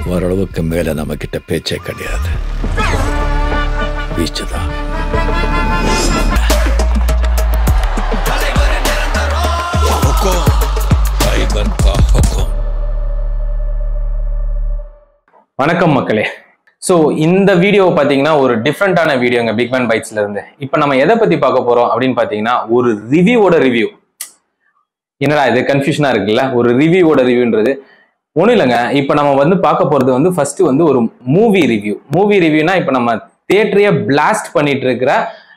ஓரளவுக்கு மேல நம்ம கிட்ட பேச்சே கிடையாது வீச்சுதான் டைகர் கா ஹுக்கும் வணக்கம் மக்களே ஸோ இந்த வீடியோ பார்த்தீங்கன்னா ஒரு டிஃப்ரெண்டான வீடியோங்க பிக் மேன் பைட்ஸ்ல இருந்து இப்போ நம்ம எதை பத்தி பார்க்க போறோம் அப்படின்னு பார்த்தீங்கன்னா ஒரு ரிவ்யூவோட ரிவ்யூ என்னடா இது கன்ஃபியூஷனா இருக்குல்ல ஒரு ரிவ்யூவோட ரிவ்யூன்றது ஒன்றும் இல்லைங்க இப்போ நம்ம வந்து பார்க்க போறது வந்து ஃபர்ஸ்ட் வந்து ஒரு மூவி ரிவ்யூ மூவி ரிவ்யூனா இப்போ நம்ம தியேட்டரையே பிளாஸ்ட் பண்ணிட்டு இருக்கிற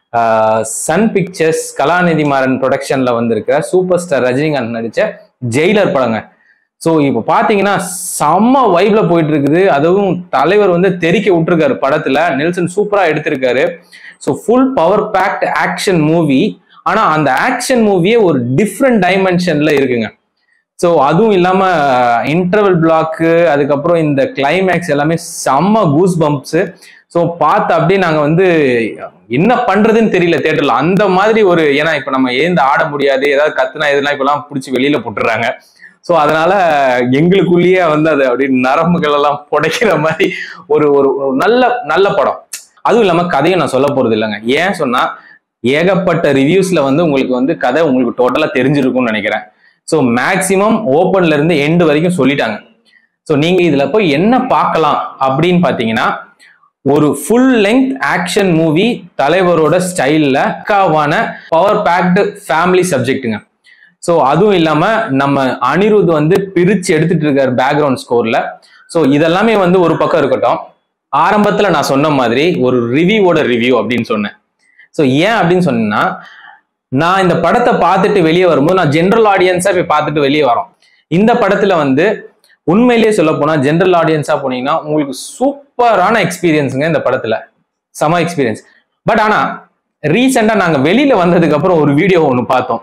சன் பிக்சர்ஸ் கலாநிதி மாறன் ப்ரொடக்ஷன்ல வந்திருக்கிற சூப்பர் ஸ்டார் ரஜினிகாந்த் நடிச்ச ஜெயிலர் படங்க ஸோ இப்போ பார்த்தீங்கன்னா செம்ம வைப்ல போயிட்டு இருக்குது அதுவும் தலைவர் வந்து தெறிக்க விட்டுருக்காரு படத்துல நெல்சன் சூப்பரா எடுத்திருக்காரு so full power packed action movie ஆனா அந்த ஆக்ஷன் மூவியே ஒரு டிஃப்ரெண்ட் டைமென்ஷன்ல இருக்குங்க ஸோ அதுவும் இல்லாம இன்டர்வல் பிளாக்கு அதுக்கப்புறம் இந்த கிளைமேக்ஸ் எல்லாமே செம்ம கூஸ் பம்ப்ஸ் ஸோ பார்த்து அப்படியே நாங்கள் வந்து என்ன பண்றதுன்னு தெரியல தேட்டர்ல அந்த மாதிரி ஒரு ஏன்னா இப்போ நம்ம ஏந்து ஆட முடியாது ஏதாவது கத்துனா இதெல்லாம் இப்பெல்லாம் பிடிச்சி வெளியில போட்டுறாங்க ஸோ அதனால எங்களுக்குள்ளேயே வந்து அது அப்படி நரம்புகள் எல்லாம் புடைக்கிற மாதிரி ஒரு ஒரு ஒரு நல்ல நல்ல படம் அதுவும் இல்லாம கதையும் நான் சொல்ல போறது இல்லைங்க ஏன் சொன்னா ஏகப்பட்ட ரிவ்யூஸ்ல வந்து உங்களுக்கு வந்து கதை உங்களுக்கு டோட்டலா தெரிஞ்சிருக்கும்னு நினைக்கிறேன் ஸோ மேக்சிமம் ஓப்பன்ல இருந்து எண்டு வரைக்கும் சொல்லிட்டாங்க ஸோ நீங்க இதுல போய் என்ன பார்க்கலாம் அப்படின்னு பாத்தீங்கன்னா ஒரு ஃபுல் லெங்க் ஆக்ஷன் மூவி தலைவரோட ஸ்டைல்ல பக்காவான பவர் பேக்டு ஃபேமிலி சப்ஜெக்ட்டுங்க ஸோ அதுவும் இல்லாம நம்ம அனிருத் வந்து பிரிச்சு எடுத்துட்டு இருக்காரு பேக்ரவுண்ட் ஸ்கோர்ல ஸோ இதெல்லாமே வந்து ஒரு பக்கம் இருக்கட்டும் ஆரம்பத்துல நான் சொன்ன மாதிரி ஒரு ரிவ்யூவோட ரிவ்யூ அப்படின்னு சொன்னேன் ஸோ ஏன் அப்படின்னு சொன்னா நான் இந்த படத்தை பார்த்துட்டு வெளியே வரும்போது நான் ஜென்ரல் ஆடியன்ஸா போய் பார்த்துட்டு வெளியே வரோம் இந்த படத்துல வந்து உண்மையிலேயே சொல்ல போனா ஜென்ரல் ஆடியன்ஸா போனீங்கன்னா உங்களுக்கு சூப்பரான எக்ஸ்பீரியன்ஸுங்க இந்த படத்துல செம எக்ஸ்பீரியன்ஸ் பட் ஆனா ரீசெண்டா நாங்க வெளியில வந்ததுக்கு அப்புறம் ஒரு வீடியோ ஒன்று பார்த்தோம்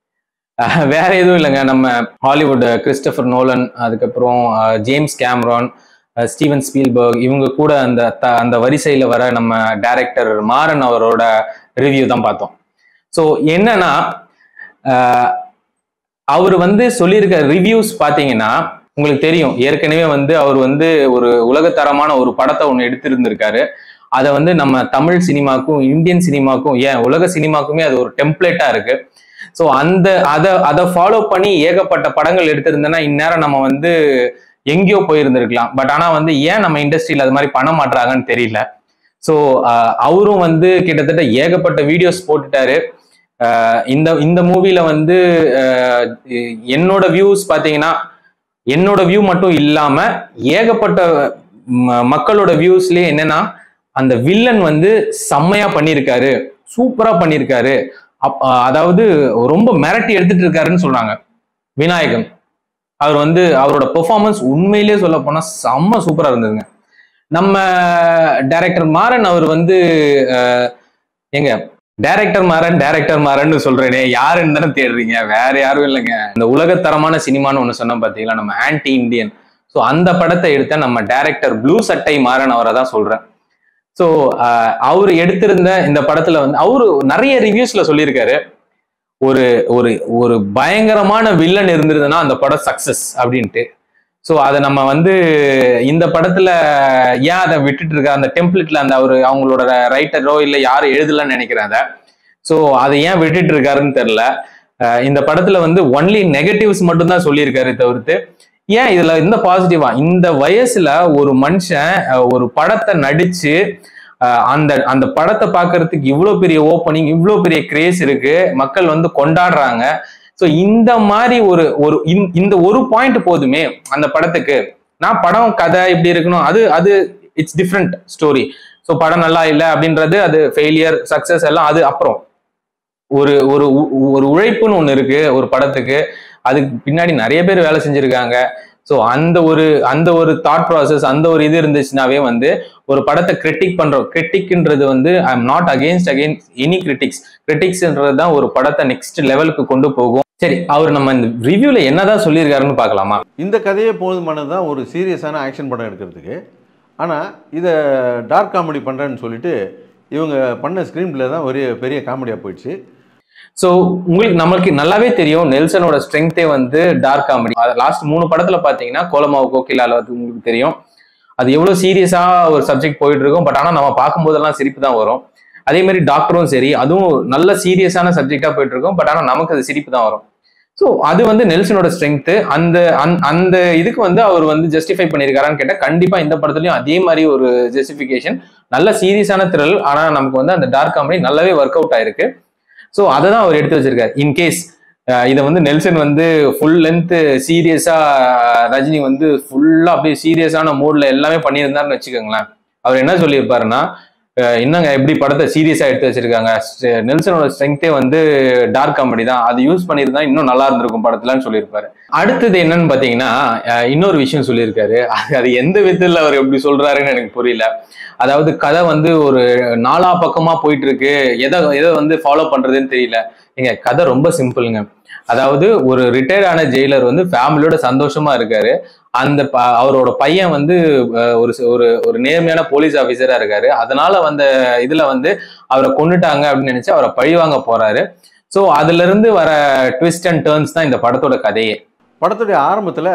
அஹ் வேற எதுவும் இல்லைங்க நம்ம ஹாலிவுட் கிறிஸ்டபர் நோலன் அதுக்கப்புறம் uh, James Cameron uh, Steven Spielberg இவங்க கூட அந்த த- அந்த வரிசையில வர நம்ம டைரக்டர் மாறன் அவரோட ரிவ்யூ தான் பார்த்தோம் ஸோ என்னன்னா அவர் வந்து சொல்லியிருக்க ரிவ்யூஸ் பார்த்தீங்கன்னா உங்களுக்கு தெரியும் ஏற்கனவே வந்து அவர் வந்து ஒரு உலகத்தரமான ஒரு படத்தை ஒன்று எடுத்திருந்திருக்காரு அதை வந்து நம்ம தமிழ் சினிமாக்கும் இந்தியன் சினிமாக்கும் ஏன் உலக சினிமாக்குமே அது ஒரு டெம்ப்ளேட்டா இருக்கு ஸோ அந்த அதை அதை ஃபாலோ பண்ணி ஏகப்பட்ட படங்கள் எடுத்திருந்தேன்னா இந்நேரம் நம்ம வந்து எங்கேயோ போயிருந்திருக்கலாம் பட் ஆனா வந்து ஏன் நம்ம இண்டஸ்ட்ரியில் அது மாதிரி பண்ண மாட்றாங்கன்னு தெரியல ஸோ அவரும் வந்து கிட்டத்தட்ட ஏகப்பட்ட வீடியோஸ் போட்டுட்டாரு அஹ் இந்த இந்த மூவில வந்து அஹ் என்னோட வியூஸ் பாத்தீங்கன்னா என்னோட வியூ மட்டும் இல்லாம ஏகப்பட்ட ம- மக்களோட வியூஸ்லயே என்னன்னா அந்த வில்லன் வந்து செம்மையா பண்ணியிருக்காரு சூப்பரா பண்ணியிருக்காரு அப்- அஹ் அதாவது ரொம்ப மிரட்டி எடுத்துட்டு இருக்காருன்னு சொல்றாங்க விநாயகம் அவர் வந்து அவரோட பெர்ஃபார்மன்ஸ் உண்மையிலேயே சொல்ல போனா செம்ம சூப்பரா இருந்ததுங்க நம்ம டைரக்டர் மாறன் அவர் வந்து அஹ், எங்க டைரக்டர் மாறன் டைரக்டர் மாறன்னு சொல்றேனே யாருன்னு தானே தேடுறீங்க வேற யாரும் இல்லைங்க இந்த உலகத்தரமான சினிமான்னு ஒண்ணு சொன்ன பாத்தீங்களா நம்ம ஆன்டி இந்தியன் ஸோ அந்த படத்தை எடுத்த நம்ம டைரக்டர் ப்ளூ சட்டை மாறன் அவரை தான் சொல்றேன் ஸோ அவர் எடுத்திருந்த இந்த படத்துல வந்து அவரு நிறைய ரிவ்யூஸ்ல சொல்லியிருக்காரு ஒரு ஒரு ஒரு பயங்கரமான வில்லன் இருந்திருந்ததுன்னா அந்த படம் சக்சஸ் அப்படின்ட்டு ஸோ அதை நம்ம வந்து இந்த படத்துல ஏன் அதை விட்டுட்டு இருக்க அந்த டெம்ப்ளேட்ல அந்த அவர் அவங்களோட ரைட்டரோ இல்லை யாரும் எழுதலன்னு நினைக்கிறேன் அதை ஸோ அதை ஏன் விட்டுட்டு இருக்காருன்னு தெரியல அஹ் இந்த படத்துல வந்து ஒன்லி நெகட்டிவ்ஸ் மட்டும்தான் சொல்லியிருக்காரு தவிர்த்து ஏன் இதுல இந்த பாசிட்டிவா இந்த வயசுல ஒரு மனுஷன் அஹ், ஒரு படத்தை நடிச்சு அஹ், அந்த அந்த படத்தை பார்க்கறதுக்கு இவ்வளோ பெரிய ஓப்பனிங் இவ்வளோ பெரிய கிரேஸ் இருக்கு மக்கள் வந்து கொண்டாடுறாங்க ஸோ இந்த மாதிரி ஒரு ஒரு இந்த- இந்த ஒரு பாயிண்ட் போதுமே அந்த படத்துக்கு நான் படம் கதை இப்படி இருக்கணும் அது அது இட்ஸ் டிஃப்ரெண்ட் ஸ்டோரி ஸோ படம் நல்லா இல்லை அப்படின்றது அது ஃபெயிலியர் சக்சஸ் எல்லாம் அது அப்புறம் ஒரு ஒரு உ- ஒரு உழைப்புன்னு ஒன்று இருக்கு ஒரு படத்துக்கு அதுக்கு பின்னாடி நிறைய பேர் வேலை செஞ்சிருக்காங்க ஸோ அந்த ஒரு அந்த ஒரு தாட் ப்ராசஸ் அந்த ஒரு இது இருந்துச்சுனாவே வந்து ஒரு படத்தை கிரிட்டிக் பண்றோம் கிரிட்டிக்ன்றது வந்து I am not against against any critics கிரிட்டிக்ஸ்ன்றது தான் ஒரு படத்தை நெக்ஸ்ட் லெவலுக்கு கொண்டு போகும் சரி அவர் நம்ம இந்த ரிவ்யூல என்னதான் சொல்லியிருக்காருன்னு பார்க்கலாமா இந்த கதையே போதுமானது தான் ஒரு சீரியஸான ஆக்ஷன் படம் எடுக்கிறதுக்கு ஆனால் இதை டார்க் காமெடி பண்ணுறேன்னு சொல்லிட்டு இவங்க பண்ண ஸ்க்ரீன் பிளே தான் ஒரு பெரிய காமெடியாக போயிடுச்சு ஸோ உங்களுக்கு நம்மளுக்கு நல்லாவே தெரியும் நெல்சனோட ஸ்ட்ரென்த்தே வந்து டார்க் காமெடி லாஸ்ட் மூணு படத்துல பாத்தீங்கன்னா கோலமாவு கோகிலால வந்து உங்களுக்கு தெரியும் அது எவ்வளவு சீரியஸா ஒரு சப்ஜெக்ட் போயிட்டு இருக்கும் பட் ஆனா நம்ம பார்க்கும்போதெல்லாம் சிரிப்பு தான் வரும் அதே மாதிரி டாக்டரும் சரி அதுவும் நல்ல சீரியஸான சப்ஜெக்டா போயிட்டு இருக்கும் பட் ஆனா நமக்கு அது சிரிப்பு தான் வரும் ஸோ அது வந்து நெல்சனோட ஸ்ட்ரென்த் அந்த அந்த- அந்த இதுக்கு வந்து அவர் வந்து ஜஸ்டிஃபை பண்ணியிருக்காரான்னு கேட்டால் கண்டிப்பா இந்த படத்துலயும் அதே மாதிரி ஒரு ஜஸ்டிஃபிகேஷன் நல்ல சீரியஸான த்ரில் ஆனா நமக்கு வந்து அந்த டார்க் காமெடி நல்லாவே ஒர்க் அவுட் ஆயிருக்கு ஸோ அதை தான் அவர் எடுத்து வச்சிருக்காரு இன்கேஸ் இதை வந்து நெல்சன் வந்து ஃபுல் லென்த் சீரியஸா ரஜினி வந்து ஃபுல்லா அப்படியே சீரியஸான மூட்ல எல்லாமே பண்ணியிருந்தாருன்னு வச்சுக்கோங்களேன் அவர் என்ன சொல்லியிருப்பாருன்னா அஹ் என்னங்க எப்படி படத்தை சீரியஸா எடுத்து வச்சிருக்காங்க ஸ்ட- நெல்சனோட ஸ்ட்ரென்த்தே வந்து டார்க் காமெடி தான் அது யூஸ் பண்ணியிருந்தா இன்னும் நல்லா இருந்திருக்கும் படத்துலன்னு சொல்லியிருப்பாரு அடுத்தது என்னன்னு பாத்தீங்கன்னா அஹ் இன்னொரு விஷயம் சொல்லியிருக்காரு அது அது எந்த விதத்துல அவர் எப்படி சொல்றாருன்னு எனக்கு புரியல அதாவது கதை வந்து ஒரு நாலா பக்கமா போயிட்டு இருக்கு எதை எதை வந்து ஃபாலோ பண்றதுன்னு தெரியல ஏங்க கதை ரொம்ப சிம்பிளுங்க அதாவது ஒரு ரிட்டையர்ட் ஆன ஜெயிலர் வந்து ஃபேமிலியோட சந்தோஷமா இருக்காரு அந்த ப- அவரோட பையன் வந்து அஹ், ஒரு ச- ஒரு ஒரு நேர்மையான போலீஸ் ஆஃபீஸரா இருக்காரு அதனால வந்த இதுல வந்து அவரை கொண்டுட்டாங்க அப்படின்னு நினைச்சு அவரை பழிவாங்க போறாரு ஸோ அதுல இருந்து வர ட்விஸ்ட் அண்ட் டேர்ன்ஸ் தான் இந்த படத்தோட கதையே படத்துடைய ஆரம்பத்தில்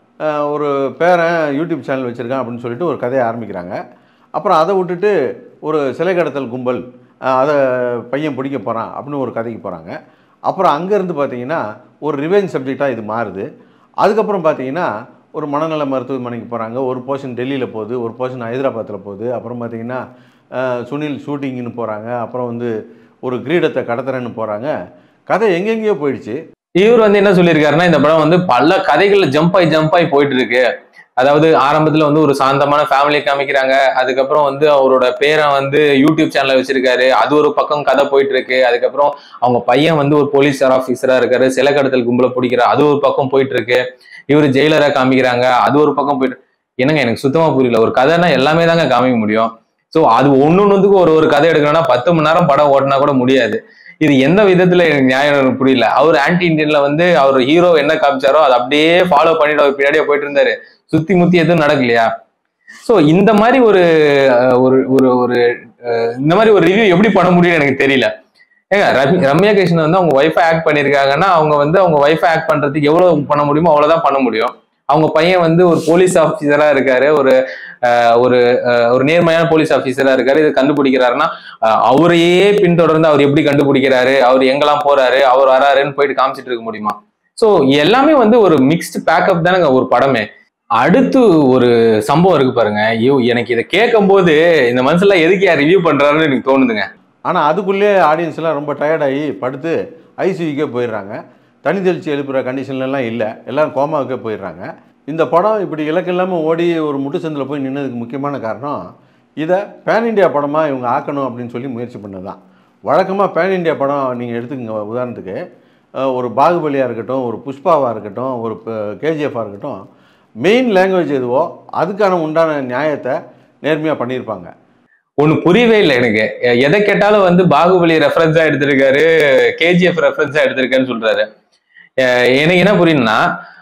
ஒரு பேரன் யூடியூப் சேனல் வச்சுருக்கான் அப்படின்னு சொல்லிட்டு ஒரு கதையை ஆரம்பிக்கிறாங்க அப்புறம் அதை விட்டுட்டு ஒரு சிலை கடத்தல் கும்பல் அஹ், அதை பையன் பிடிக்க போகிறான் அப்படின்னு ஒரு கதைக்கு போகிறாங்க அப்புறம் அங்கேருந்து பார்த்தீங்கன்னா ஒரு ரிவெஞ்ச் சப்ஜெக்டாக இது மாறுது அதுக்கப்புறம் பார்த்தீங்கன்னா ஒரு மனநல மருத்துவமனைக்கு போகிறாங்க ஒரு போர்ஷன் டெல்லியில் போகுது ஒரு போர்ஷன் ஹைதராபாத்தில் போகுது அப்புறம் பார்த்தீங்கன்னா அஹ், சுனில் ஷூட்டிங்னு போகிறாங்க அப்புறம் வந்து ஒரு கிரீடத்தை கடத்துறேன்னு போகிறாங்க கதை எங்கெங்கேயோ போயிடுச்சு இவர் வந்து என்ன சொல்லியிருக்காருன்னா இந்த படம் வந்து பல கதைகள்ல ஜம்ப் ஆகி ஜம்ப் ஆகி போயிட்டு இருக்கு அதாவது ஆரம்பத்துல வந்து ஒரு சாந்தமான ஃபேமிலி காமிக்கிறாங்க அதுக்கப்புறம் வந்து அவரோட பேரை வந்து யூடியூப் சேனல்ல வச்சிருக்காரு அது ஒரு பக்கம் கதை போயிட்டு இருக்கு அதுக்கப்புறம் அவங்க பையன் வந்து ஒரு போலீஸ் ஆஃபீஸரா இருக்காரு சிலை கடத்தல் கும்பலை பிடிக்கிறார் அது ஒரு பக்கம் போயிட்டு இருக்கு இவர் ஜெயிலரா காமிக்கிறாங்க அது ஒரு பக்கம் போயிட்டு என்னங்க எனக்கு சுத்தமா புரியல ஒரு கதைனா எல்லாமே தாங்க காமிக்க முடியும் ஸோ அது ஒன்னொன்னுக்கு ஒரு ஒரு கதை எடுக்கணும்னா பத்து மணி நேரம் படம் ஓட்டினா கூட முடியாது இது எந்த விதத்துல எனக்கு நியாயம் எனக்கு புரியல அவர் ஆன்டி இந்தியன்ல வந்து அவர் ஹீரோ என்ன காமிச்சாரோ அதை அப்படியே ஃபாலோ பண்ணிட்டு அவர் பின்னாடியே போயிட்டு இருந்தாரு சுத்தி முத்தி எதுவும் நடக்கலையா சோ இந்த மாதிரி ஒரு அஹ், ஒரு ஒரு ஒரு அஹ், இந்த மாதிரி ஒரு ரிவ்யூ எப்படி பண்ண முடியும்னு எனக்கு தெரியல ஏங்க ரவி- ரம்யா கிருஷ்ணன் வந்து அவங்க ஒய்ஃபை ஆக்ட் பண்ணியிருக்காங்கன்னா அவங்க வந்து அவங்க ஒய்ஃபை ஆக்ட் பண்றதுக்கு எவ்வளவு பண்ண முடியுமோ அவ்வளவுதான் பண்ண முடியும் அவங்க பையன் வந்து ஒரு போலீஸ் ஆஃபீஸரா இருக்காரு ஒரு அஹ், ஒரு அஹ், ஒரு நேர்மையான போலீஸ் ஆஃபீஸரா இருக்காரு இது கண்டுபிடிக்கிறாருன்னா அஹ், அவரையே பின்தொடர்ந்து அவர் எப்படி கண்டுபிடிக்கிறாரு அவர் எங்கெல்லாம் போறாரு அவர் வராருன்னு போயிட்டு காமிச்சிட்டு இருக்க முடியுமா சோ எல்லாமே வந்து ஒரு மிக்ஸ்டு பேக்கப் தானேங்க ஒரு படமே அடுத்து ஒரு சம்பவம் இருக்கு பாருங்க ஐயோ எனக்கு இதை கேட்கும் போது இந்த மனுஷெல்லாம் எதுக்கு யார் ரிவ்யூ பண்றாருன்னு எனக்கு தோணுதுங்க ஆனால் அதுக்குள்ளே ஆடியன்ஸ் எல்லாம் ரொம்ப டயர்டாகி படுத்து ஐசியூக்கே போயிடுறாங்க தனி தெளிச்சு எழுப்புகிற கண்டிஷன்லலாம் இல்லை எல்லோரும் கோமாவுக்கே போயிடுறாங்க இந்த படம் இப்படி இலக்கு இல்லாமல் ஓடி ஒரு முட்டுச்சந்தில் போய் நின்னதுக்கு முக்கியமான காரணம் இதை பேன் இண்டியா படமாக இவங்க ஆக்கணும் அப்படின்னு சொல்லி முயற்சி பண்ணது தான் வழக்கமாக பேன் இண்டியா படம் நீங்கள் எடுத்துக்கங்க உதாரணத்துக்கு அஹ், ஒரு பாகுபலியாக இருக்கட்டும் ஒரு புஷ்பாவாக இருக்கட்டும் ஒரு கேஜிஎஃபாக இருக்கட்டும் மெயின் லாங்குவேஜ் எதுவோ அதுக்கான உண்டான நியாயத்தை நேர்மையாக பண்ணியிருப்பாங்க ஒண்ணு புரியவே இல்லை எனக்கு எ- எதை கேட்டாலும் வந்து பாகுபலி ரெஃபரன்ஸா எடுத்திருக்காரு கேஜிஎஃப் ரெஃபரன்ஸா எடுத்திருக்கேன்னு சொல்றாரு அஹ் எனக்கு என்ன புரியும்னா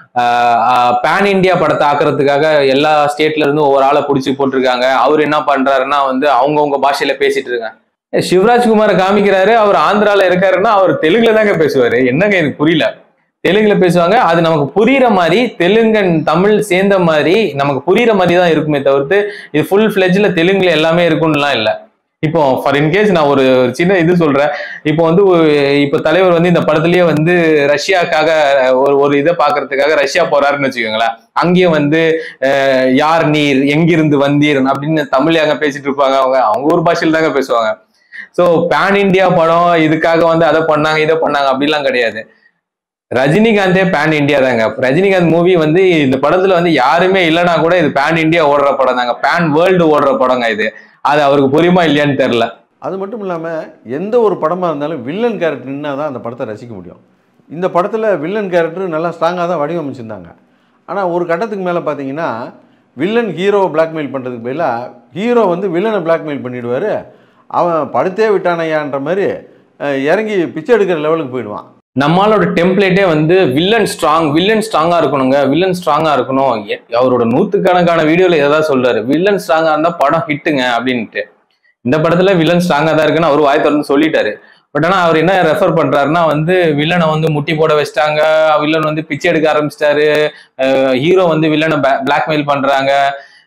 பேன் இந்தியா படத்தை ஆக்குறதுக்காக எல்லா ஸ்டேட்ல இருந்தும் ஒவ்வொரு ஆளை பிடிச்சி போட்டிருக்காங்க அவர் என்ன பண்றாருன்னா வந்து அவங்கவுங்க பாஷையில பேசிட்டு இருக்காங்க ஏ, சிவராஜ்குமாரை காமிக்கிறாரு அவர் ஆந்திரால இருக்காருன்னா அவர் தெலுங்குல தாங்க பேசுவாரு என்னங்க எனக்கு புரியல தெலுங்குல பேசுவாங்க அது நமக்கு புரியுற மாதிரி தெலுங்கன் தமிழ் சேர்ந்த மாதிரி நமக்கு புரியுற மாதிரி தான் இருக்குமே தவிர்த்து இது ஃபுல் ஃபிளெஜ்ல தெலுங்குல எல்லாமே இருக்கும்னுலாம் இல்ல இப்போ ஃபார் இன்கேஸ் நான் ஒரு ஒரு சின்ன இது சொல்றேன் இப்போ வந்து ஒரு- இப்போ தலைவர் வந்து இந்த படத்துலயே வந்து ரஷ்யாக்காக ஒரு ஒரு இதை பாக்குறதுக்காக ரஷ்யா போறாருன்னு வச்சுக்கோங்களேன் அங்கேயும் வந்து அஹ், யார் நீர் எங்கிருந்து வந்தீர் அப்படின்னு தமிழ் அங்க பேசிட்டு இருப்பாங்க அவங்க அவங்க ஒரு பாஷையில் தாங்க பேசுவாங்க ஸோ பேன் இந்தியா படம் இதுக்காக வந்து அதை பண்ணாங்க இதை பண்ணாங்க அப்படிலாம் கிடையாது ரஜினிகாந்தே பேன் இந்தியா தாங்க ரஜினிகாந்த் மூவி வந்து இந்த படத்துல வந்து யாருமே இல்லைன்னா கூட இது பேன் இந்தியா ஓடுற படம் தாங்க பேன் வேர்ல்டு ஓடுற படங்க இது அது அவருக்கு புரியுமா இல்லையான்னு தெரியல அது மட்டும் இல்லாமல் எந்த ஒரு படமாக இருந்தாலும் வில்லன் கேரக்டர் நின்னா தான் அந்த படத்தை ரசிக்க முடியும் இந்த படத்தில் வில்லன் கேரக்டர் நல்லா ஸ்ட்ராங்காக தான் வடிவமைச்சிருந்தாங்க ஆனால் ஒரு கட்டத்துக்கு மேலே பார்த்தீங்கன்னா வில்லன் ஹீரோவை பிளாக்மெயில் பண்ணுறதுக்கு பதிலாக ஹீரோ வந்து வில்லனை பிளாக்மெயில் பண்ணிடுவார் அவன் படுத்தே விட்டானையான்ற மாதிரி அஹ், இறங்கி பிச்சை எடுக்கிற லெவலுக்கு போயிடுவான் நம்மளோட டெம்ப்ளேட்டே வந்து வில்லன் ஸ்ட்ராங் வில்லன் ஸ்ட்ராங்கா இருக்கணுங்க வில்லன் ஸ்ட்ராங்கா இருக்கணும் எ- அவரோட நூத்துக்கணக்கான வீடியோல எதாவது சொல்றாரு வில்லன் ஸ்ட்ராங்கா இருந்தா படம் ஹிட்டுங்க அப்படின்ட்டு இந்த படத்துல வில்லன் ஸ்ட்ராங்கா தான் இருக்குன்னு அவர் வாய் திறந்து சொல்லிட்டாரு பட் ஆனா அவர் என்ன ரெஃபர் பண்றாருன்னா வந்து வில்லனை வந்து முட்டி போட வச்சிட்டாங்க வில்லன் வந்து பிச்சை எடுக்க ஆரம்பிச்சிட்டாரு ஹீரோ வந்து வில்லனை பிளாக்மெயில் பண்றாங்க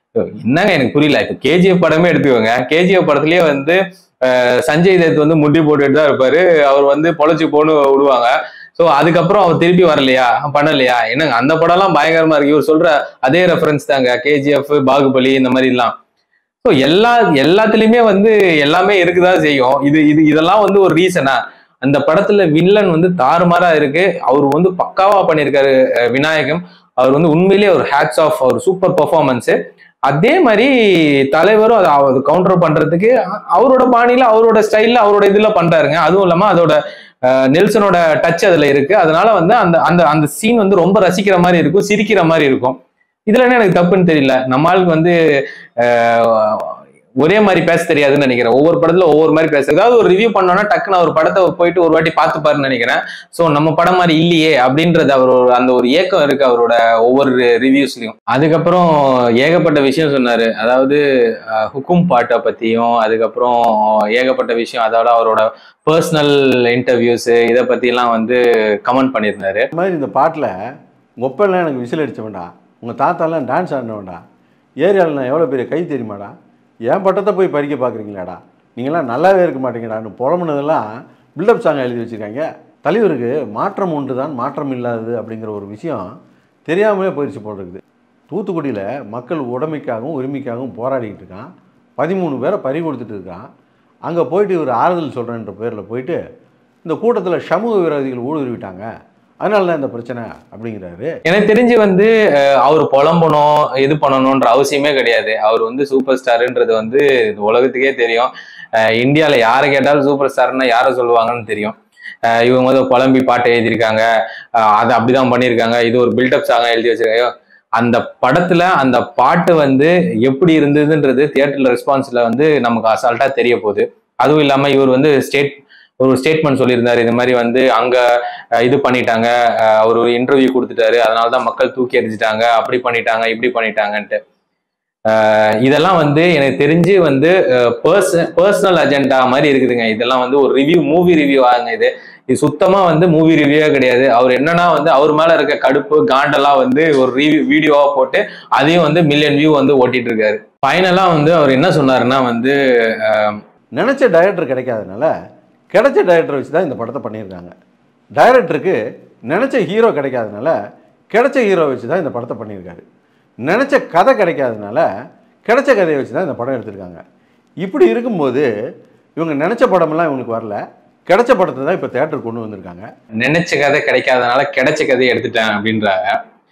என்னங்க எனக்கு புரியல இப்ப கேஜிஎஃப் படமே எடுத்துக்கோங்க கேஜிஎஃப் படத்துலயே வந்து அஹ், சஞ்சய் தத் வந்து முட்டி போட்டுட்டு தான் இருப்பாரு அவர் வந்து பொழைச்சு போன்னு விடுவாங்க ஸோ அதுக்கப்புறம் அவர் திருப்பி வரலையா பண்ணலையா என்னங்க அந்த படம்லாம் பயங்கரமா இருக்கு இவர் சொல்ற அதே ரெஃபரன்ஸ் தாங்க கேஜிஎஃப் பாகுபலி இந்த மாதிரி எல்லாம் ஸோ எல்லா எல்லாத்துலயுமே வந்து எல்லாமே இருக்குதான் செய்யும் இது இது இதெல்லாம் வந்து ஒரு ரீசனா அந்த படத்துல வில்லன் வந்து தாறுமாறா இருக்கு அவர் வந்து பக்காவா பண்ணியிருக்காரு அஹ், விநாயகம் அவர் வந்து உண்மையிலேயே ஒரு ஹேட்ஸ் ஆஃப் ஒரு சூப்பர் பெர்ஃபார்மன்ஸ் அதே மாதிரி தலைவரும் அதை அவர் கவுண்டர் பண்றதுக்கு அ- அவரோட பாணியில அவரோட ஸ்டைல்ல அவரோட இதுல பண்றாருங்க அதுவும் இல்லாம அதோட அஹ், நெல்சனோட டச் அதுல இருக்கு அதனால வந்து அந்த அந்த அந்த சீன் வந்து ரொம்ப ரசிக்கிற மாதிரி இருக்கும் சிரிக்கிற மாதிரி இருக்கும் இதுல என்ன எனக்கு தப்புன்னு தெரியல நம்ம ஆளுக்கு வந்து அஹ், ஒரே மாதிரி பேச தெரியாதுன்னு நினைக்கிறேன் ஒவ்வொரு படத்துல ஒவ்வொரு மாதிரி பேச ஏதாவது ஒரு ரிவ்யூ பண்ணோம்னா டக்குன்னு ஒரு படத்தை போயிட்டு ஒரு வாட்டி பார்த்துப்பாருன்னு நினைக்கிறேன் ஸோ நம்ம படம் மாதிரி இல்லையே அப்படின்றது அவர் ஒரு- அந்த ஒரு ஏக்கம் இருக்கு அவரோட ஒவ்வொரு ரிவ்யூஸ்லயும் அதுக்கப்புறம் ஏகப்பட்ட விஷயம் சொன்னாரு அதாவது அஹ், ஹுக்கும் பாட்டை பத்தியும் அதுக்கப்புறம் ஏகப்பட்ட விஷயம் அதோட அவரோட பர்சனல் இன்டர்வியூஸ் இதை பத்திலாம் வந்து கமெண்ட் பண்ணியிருந்தாரு இந்த மாதிரி இந்த பாட்டில் உங்கள் ஒப்பெல்லாம் எனக்கு விசில் அடிச்ச வேண்டாம் உங்கள் தாத்தாலாம் டான்ஸ் ஆடின வேண்டாம் ஏரியாவில் நான் எவ்வளோ பெரிய கை தெரியுமாடா என் பட்டத்தை போய் பறிக்க பார்க்குறீங்களாடா நீங்களாம் நல்லாவே இருக்க மாட்டீங்கடான்னு புலம்புனதெல்லாம் பில்டப் சாங் எழுதி வச்சுருக்காங்க தலைவருக்கு மாற்றம் உண்டு தான் மாற்றம் இல்லாதது அப்படிங்கிற ஒரு விஷயம் தெரியாமலே போயிடுச்சு போட்டிருக்குது தூத்துக்குடியில் மக்கள் உடைமைக்காகவும் உரிமைக்காகவும் போராடிக்கிட்டு இருக்கான் பதிமூணு பேரை பறி கொடுத்துட்டு இருக்கான் அங்கே போயிட்டு இவர் ஆறுதல் சொல்கிறேன்ற பேரில் போயிட்டு இந்த கூட்டத்தில் சமூக விரோதிகள் ஊடுருவிட்டாங்க அதனால தான் இந்த பிரச்சனை அப்படிங்கிறாரு எனக்கு தெரிஞ்சு வந்து அஹ், அவர் புலம்பணும் இது பண்ணணும்ன்ற அவசியமே கிடையாது அவர் வந்து சூப்பர் ஸ்டாருன்றது வந்து இது உலகத்துக்கே தெரியும் அஹ், இந்தியால யாரை கேட்டாலும் சூப்பர் ஸ்டார்னா யாரை சொல்லுவாங்கன்னு தெரியும் அஹ், இவங்க வந்து புலம்பி பாட்டு எழுதியிருக்காங்க அஹ், அது அப்படிதான் பண்ணியிருக்காங்க இது ஒரு பில்டப் சாங்காக எழுதி வச்சிருக்காங்க அந்த படத்துல அந்த பாட்டு வந்து எப்படி இருந்ததுன்றது தியேட்டர்ல ரெஸ்பான்ஸ்ல வந்து நமக்கு அசால்ட்டா தெரிய போகுது அதுவும் இல்லாம இவர் வந்து ஸ்டேட் ஒரு ஸ்டேட்மெண்ட் சொல்லியிருந்தாரு இந்த மாதிரி வந்து அங்க அஹ், இது பண்ணிட்டாங்க அஹ், அவர் ஒரு இன்டர்வியூ கொடுத்துட்டாரு அதனால தான் மக்கள் தூக்கி எறிஞ்சிட்டாங்க அப்படி பண்ணிட்டாங்க இப்படி பண்ணிட்டாங்கன்ட்டு அஹ், இதெல்லாம் வந்து எனக்கு தெரிஞ்சு வந்து பர்சன் பர்சனல் அஜெண்டா மாதிரி இருக்குதுங்க இதெல்லாம் வந்து ஒரு ரிவ்யூ மூவி ரிவ்யூ ஆகுங்க இது இது சுத்தமா வந்து மூவி ரிவ்யூவே கிடையாது அவர் என்னன்னா வந்து அவர் மேல இருக்க கடுப்பு காண்டெல்லாம் வந்து ஒரு ரிவ்யூ வீடியோவா போட்டு அதையும் வந்து மில்லியன் வியூ வந்து ஓட்டிட்டு இருக்காரு ஃபைனலா வந்து அவர் என்ன சொன்னாருன்னா வந்து அஹ், நினச்ச டைரக்டர் கிடைக்காதனால கிடைச்ச டைரக்டரை வச்சு தான் இந்த படத்தை பண்ணியிருக்காங்க டைரக்டருக்கு நினச்ச ஹீரோ கிடைக்காதனால கிடைச்ச ஹீரோ வச்சு தான் இந்த படத்தை பண்ணியிருக்காரு நினச்ச கதை கிடைக்காதனால கிடைச்ச கதையை வச்சு தான் இந்த படம் எடுத்திருக்காங்க இப்படி இருக்கும்போது இவங்க நினச்ச படமெல்லாம் இவங்களுக்கு வரல கிடைச்ச படத்தை தான் இப்போ தேட்டருக்கு கொண்டு வந்திருக்காங்க நினைச்ச கதை கிடைக்காதனால கிடைச்ச கதையை எடுத்துட்டேன் அப்படின்றாங்க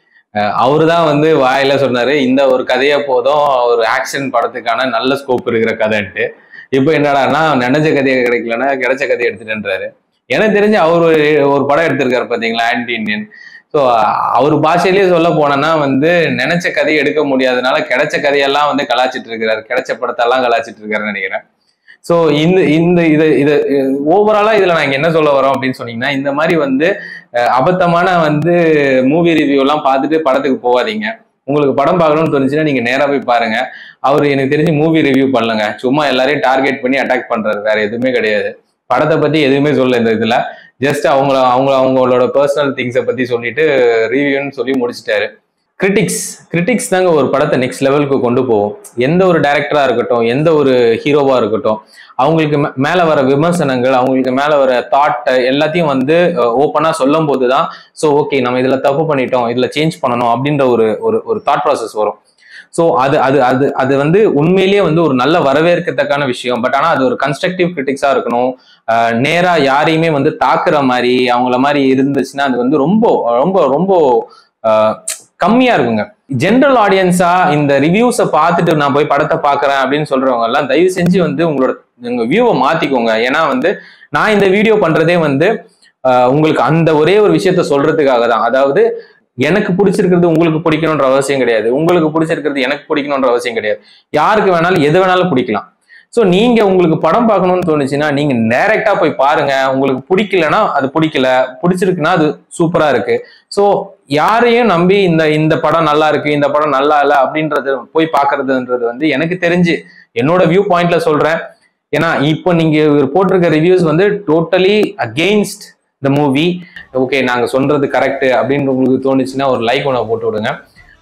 அவரு தான் வந்து வாயில சொன்னாரு இந்த ஒரு கதையே போதும் ஒரு ஆக்ஷன் படத்துக்கான நல்ல ஸ்கோப் இருக்கிற கதைன்ட்டு இப்போ என்னடான்னா நினைச்ச கதையை கிடைக்கலன்னா கிடைச்ச கதையை எடுத்துட்டேன்றாரு எனக்கு தெரிஞ்சு அவர் ஒரு ஒரு படம் எடுத்திருக்காரு பாத்தீங்களா ஆன்டி இண்டியன் ஸோ அவர் பாஷையிலேயே சொல்ல போனோன்னா வந்து நினைச்ச கதையை எடுக்க முடியாதனால கிடைச்ச கதையெல்லாம் வந்து கலாச்சிட்டு இருக்கிறாரு கிடைச்ச படத்தெல்லாம் கலாச்சிட்டு இருக்காருன்னு நினைக்கிறேன் ஸோ இந்த இந்த இது இது ஓவராலா இதுல நாங்க என்ன சொல்ல வரோம் அப்படின்னு சொன்னீங்கன்னா இந்த மாதிரி வந்து அஹ், அபத்தமான வந்து மூவி ரிவ்யூ எல்லாம் பார்த்துட்டு படத்துக்கு போகாதீங்க உங்களுக்கு படம் பார்க்கணும்னு தோணுச்சுன்னா நீங்க நேரா போய் பாருங்க அவர் எனக்கு தெரிஞ்சு மூவி ரிவ்யூ பண்ணுங்க சும்மா எல்லாரையும் டார்கெட் பண்ணி அட்டாக் பண்றாரு வேற எதுவுமே கிடையாது படத்தை பத்தி எதுவுமே சொல்ல இந்த இதுல ஜஸ்ட் அவங்கள அவங்க அவங்களோட பர்சனல் திங்ஸை பத்தி சொல்லிட்டு ரிவ்யூன்னு சொல்லி முடிச்சிட்டாரு கிரிட்டிக்ஸ் கிரிட்டிக்ஸ் தாங்க ஒரு படத்தை நெக்ஸ்ட் லெவலுக்கு கொண்டு போகும் எந்த ஒரு டைரக்டரா இருக்கட்டும் எந்த ஒரு ஹீரோவா இருக்கட்டும் அவங்களுக்கு மே- மேல வர விமர்சனங்கள் அவங்களுக்கு மேல வர தாட் எல்லாத்தையும் வந்து ஓப்பனா சொல்லும் போதுதான் ஸோ ஓகே நம்ம இதுல தப்பு பண்ணிட்டோம் இதுல சேஞ்ச் பண்ணணும் அப்படின்ற ஒரு ஒரு ஒரு தாட் ப்ராசஸ் வரும் ஸோ அது அது அது அது வந்து உண்மையிலேயே வந்து ஒரு நல்ல வரவேற்கத்தக்கான விஷயம் பட் ஆனால் அது ஒரு கன்ஸ்ட்ரக்டிவ் கிரிட்டிக்ஸாக இருக்கணும் அஹ் நேரா யாரையுமே வந்து தாக்குற மாதிரி அவங்கள மாதிரி இருந்துச்சுன்னா அது வந்து ரொம்ப ரொம்ப ரொம்ப அஹ், கம்மியா இருக்குங்க ஜென்ரல் ஆடியன்ஸா இந்த ரிவ்யூஸை பார்த்துட்டு நான் போய் படத்தை பார்க்கறேன் அப்படின்னு சொல்றவங்க எல்லாம் தயவு செஞ்சு வந்து உங்களோட உங்க வியூவை மாத்திக்கோங்க ஏன்னா வந்து நான் இந்த வீடியோ பண்றதே வந்து அஹ், உங்களுக்கு அந்த ஒரே ஒரு விஷயத்த சொல்றதுக்காக தான் அதாவது எனக்கு பிடிச்சிருக்கிறது உங்களுக்கு பிடிக்கணுன்ற அவசியம் கிடையாது உங்களுக்கு பிடிச்சிருக்கிறது எனக்கு பிடிக்கணுன்ற அவசியம் கிடையாது யாருக்கு வேணாலும் எது வேணாலும் பிடிக்கலாம் ஸோ நீங்க உங்களுக்கு படம் பார்க்கணும்னு தோணுச்சுன்னா நீங்க டைரக்டா போய் பாருங்க உங்களுக்கு பிடிக்கலன்னா அது பிடிக்கல பிடிச்சிருக்குன்னா அது சூப்பரா இருக்கு ஸோ யாரையும் நம்பி இந்த இந்த படம் நல்லா இருக்கு இந்த படம் நல்லா இல்லை அப்படின்றது போய் பார்க்கறதுன்றது வந்து எனக்கு தெரிஞ்சு என்னோட வியூ பாயிண்ட்ல சொல்றேன் ஏன்னா இப்போ நீங்க இவர் போட்டிருக்க ரிவ்யூஸ் வந்து totally against the movie okay நாங்க சொல்றது கரெக்ட் அப்படின்னு உங்களுக்கு தோணுச்சுன்னா ஒரு லைக் ஒன்று போட்டு விடுங்க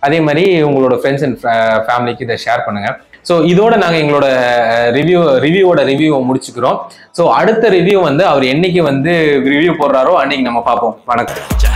அதே மாதிரி உங்களோட ஃப்ரெண்ட்ஸ் அண்ட் ஃபேமிலிக்கு இதை ஷேர் பண்ணுங்க ஸோ இதோட நாங்கள் எங்களோட ரிவ்யூ ரிவ்யூவோட ரிவ்யூவை முடிச்சுக்கிறோம் ஸோ அடுத்த ரிவ்யூ வந்து அவர் என்னைக்கு வந்து ரிவ்யூ போடுறாரோ அன்னைக்கு நம்ம பார்ப்போம் வணக்கம்